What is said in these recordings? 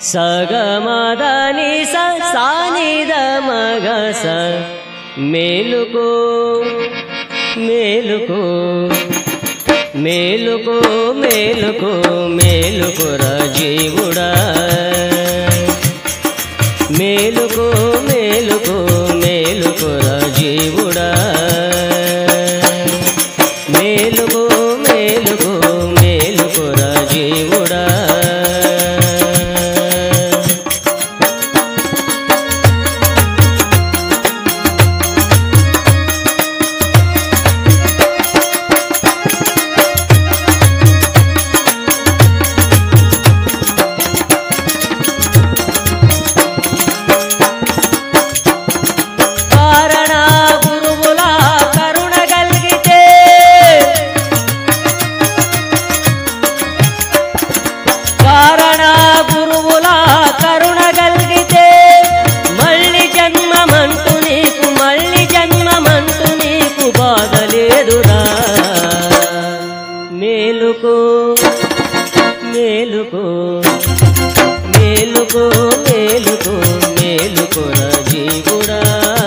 సగమదని స సానిద మగ స మేలుకో మేలుకో మేలుకో మేలుకో మేలుకురా జీవుడా మేలుకో మేలుకో మేలుకురా జీవుడా మేలుకో మేలుకో మేలుకురా జీవుడా కారణ గురువుల కరుణ కలిగితే కారణ గురువుల కరుణ కలిగితే మళ్ళీ జన్మమంటూ నీకు మళ్ళీ జన్మమంటూ నీకు బాధ లేదురా మేలుకో మేలుకో మేలుకో మేలుకో మేలుకోరా జీవుడా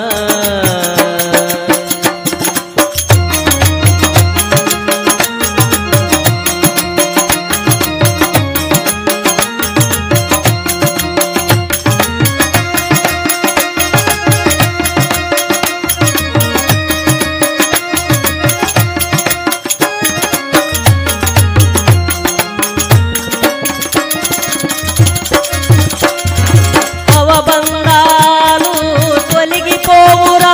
అవబంధాలు తొలగిపోవురా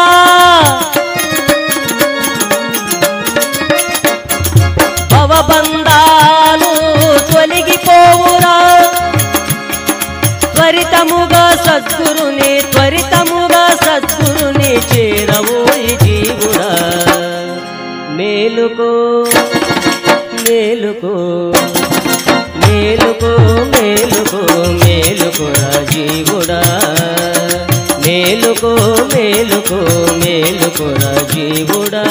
అవబంధాలు తొలగిపోవురా త్వరితముగా సద్గురుని త్వరితముగా సద్గురుని చేరవోయి జీవుడా మేలుకో మేలుకో మేలుకో మేలుకో మేలుకోరా జీవుడా మేలుకో మేలుకో మేలుకోరా జీవుడా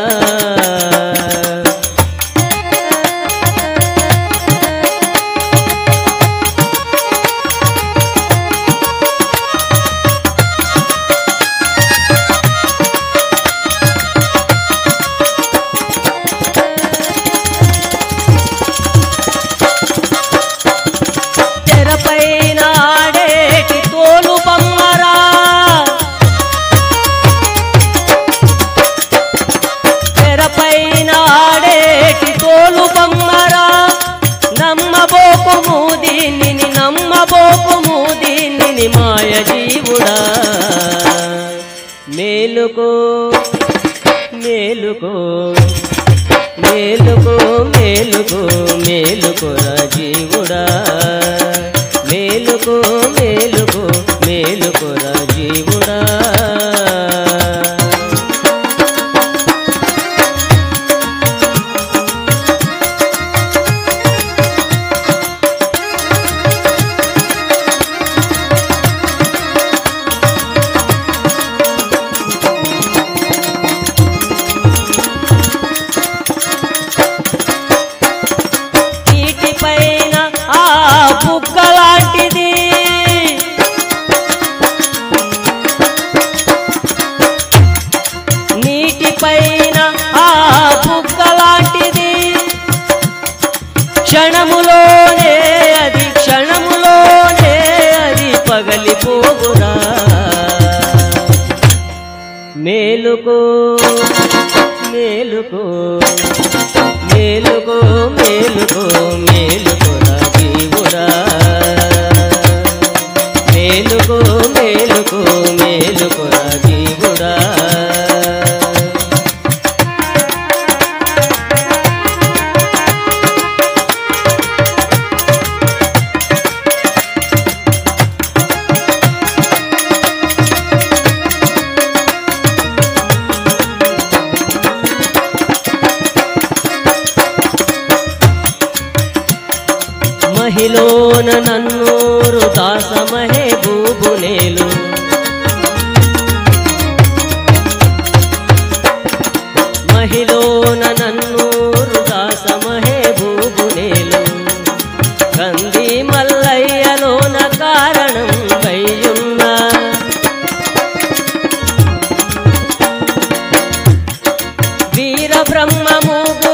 తెరపైన ఆడేటి తోలు బొమ్మరా తెరపైన ఆడేటి తోలు బొమ్మరా నమ్మబోకుము దీనిని నమ్మబోకుము దీనిని మాయ జీవుడా మేలుకో మేలుకో మేలుకో మేలుకో మేలుకోరా జీవుడా మేలుకో మేలుకో మేలుకోరా జీవుడా నీటిపైన ఆ బుగ్గ లాంటిది నీటిపైన ఆ బుగ్గ లాంటిది క్షణములోనే అది క్షణములోనే అది పగలిపోగురా మేలుకో మేలుకో మేలుకో మేలుకో మేలుకోరా జీవుడా మేలుకో మేలుకో మేలుకోరా జీవుడా మహిళోన నన్నూరు దాసమహే బూబునేలు మహిళోన నన్నూరు దాసమహే బూబునేలు కంది మల్లయ్యలోన కా బ్రహ్మము